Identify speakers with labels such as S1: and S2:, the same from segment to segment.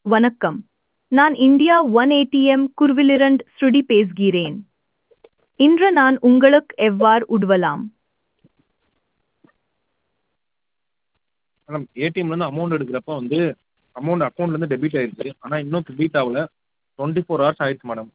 S1: வணக்கம் நான் India one ATM குருவிலிரண்ட் ஸ்ருடி பேசுகிறேன் இன்று நான் உங்களுக்கு எவ்வாறு உதவலாம்
S2: மேடம் ஏடிஎம்லேருந்து அமௌண்ட் எடுக்கிறப்ப வந்து அமௌண்ட் அக்கௌண்ட்லேருந்து டெபிட் ஆயிடுச்சு ஆனால் இன்னும் கிரெடிட் ஆகல டுவெண்ட்டி ஃபோர் ஹவர்ஸ் ஆயிடுச்சு மேடம்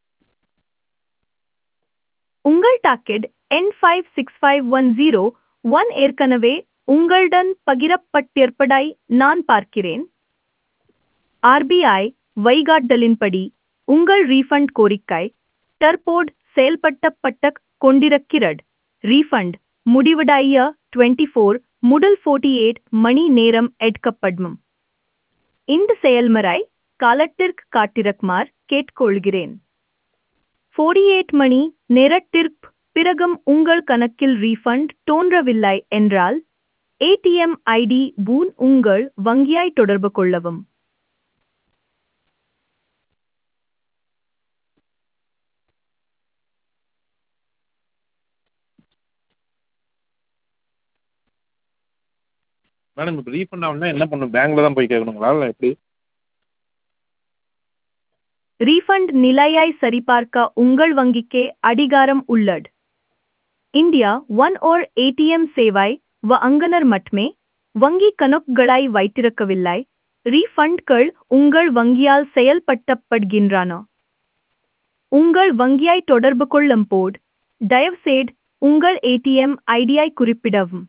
S1: உங்கள் docket N five six five one zero one ஏற்கனவே உங்களுடன் பகிரப்பட்டிருப்பதை நான் பார்க்கிறேன் ஆர்பிஐ வழிகாட்டலின்படி உங்கள் ரீஃபண்ட் கோரிக்கை தற்போது செயல்படுத்தப்பட்டு கொண்டிருக்கிறது ரீஃபண்ட் முடிவடைய டுவெண்ட்டி ஃபோர் முதல் ஃபோர்ட்டி எயிட் மணி நேரம் எடுக்கப்படும் இந்த செயல்முறை காலத்திற்கு காட்டிருக்குமாறு கேட்டுக்கொள்கிறேன் ஃபோர்ட்டி எயிட் மணி நேரத்திற்கு பிறகும் உங்கள் கணக்கில் ரீஃபண்ட் தோன்றவில்லை என்றால் ஏடிஎம் ஐடி பூன் உங்கள் வங்கியை தொடர்பு கொள்ளவும்
S2: மேடம் இப்போ ரீஃபண்ட் ஆகணும்னா என்ன பண்ணணும் பேங்க்கில் தான் போய் கேட்கணுங்களா இல்லை எப்படி
S1: ரீஃபண்ட் நிலையை சரிபார்க்க உங்கள் வங்கிக்கே அதிகாரம் உள்ளது இந்தியா ஒன் ஓர் ஏடிஎம் சேவை வ அங்கனர் மட்டுமே வங்கி கணக்குகளை வைத்திருக்கவில்லை ரீஃபண்ட்கள் உங்கள் வங்கியால் செயல்படுத்தப்படுகின்றன உங்கள் வங்கியை தொடர்பு கொள்ளும் போது தயவுசெய்து உங்கள் ஏடிஎம் ஐடியை குறிப்பிடவும்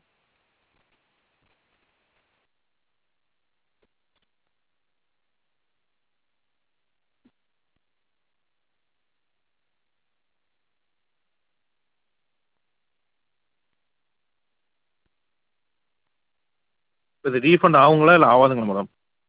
S2: இப்போ இது ரீஃபண்ட் ஆகுங்களா இல்லை ஆகாதுங்களா மேடம்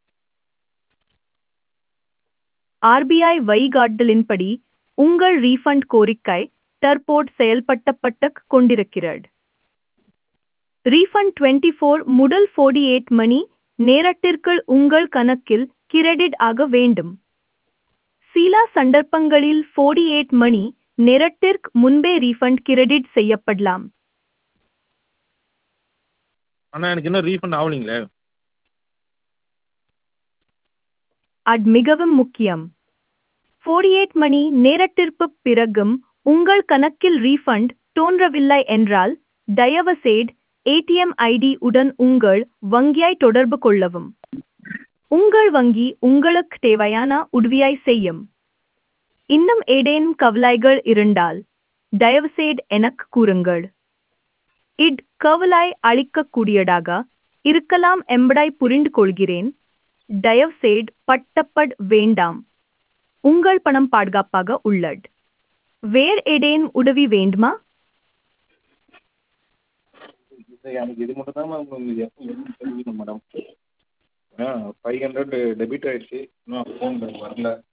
S1: ஆர்பிஐ வழிகாட்டலின்படி உங்கள் ரீஃபண்ட் கோரிக்கை தற்போது செயல்படுத்தப்பட்டு கொண்டிருக்கிறது ரீஃபண்ட் டுவெண்ட்டி ஃபோர் முதல் ஃபோர்ட்டி எயிட் மணி நேரத்திற்குள் உங்கள் கணக்கில் கிரெடிட் ஆக வேண்டும் சில சந்தர்ப்பங்களில் ஃபோர்ட்டி எயிட் மணி நேரத்திற்கு முன்பே ரீஃபண்ட் கிரெடிட் செய்யப்படலாம்
S2: ஆனால் எனக்கு இன்னும் ரீஃபண்ட் ஆகலைங்களே
S1: அது மிகவும் முக்கியம் ஃபோர்ட்டி எயிட் மணி நேரத்திற்கு பிறகும் உங்கள் கணக்கில் ரீஃபண்ட் தோன்றவில்லை என்றால் தயவுசெய்து ஏடிஎம் ஐடி உடன் உங்கள் வங்கியை தொடர்பு கொள்ளவும் உங்கள் வங்கி உங்களுக்கு தேவையான உதவியை செய்யும் இன்னும் ஏதேனும் கவலைகள் இருந்தால் தயவுசெய்து எனக்கு கூறுங்கள் இட் கவலை அளிக்கக்கூடியதாக இருக்கலாம் என்பதை புரிந்து கொள்கிறேன் தயவுசெய்து பட்டப்பட் வேண்டாம் உங்கள் பணம் பாதுகாப்பாக உள்ளது வேறு ஏதேனும் உதவி வேண்டுமா
S2: இது எனக்கு இது மட்டும் தான் மேம் எப்போ தெரிவிக்கணும் மேடம் ஆ ஃபைவ் ஹண்ட்ரட் டெபிட் ஆயிடுச்சு இன்னும் அக்கௌண்ட் வரல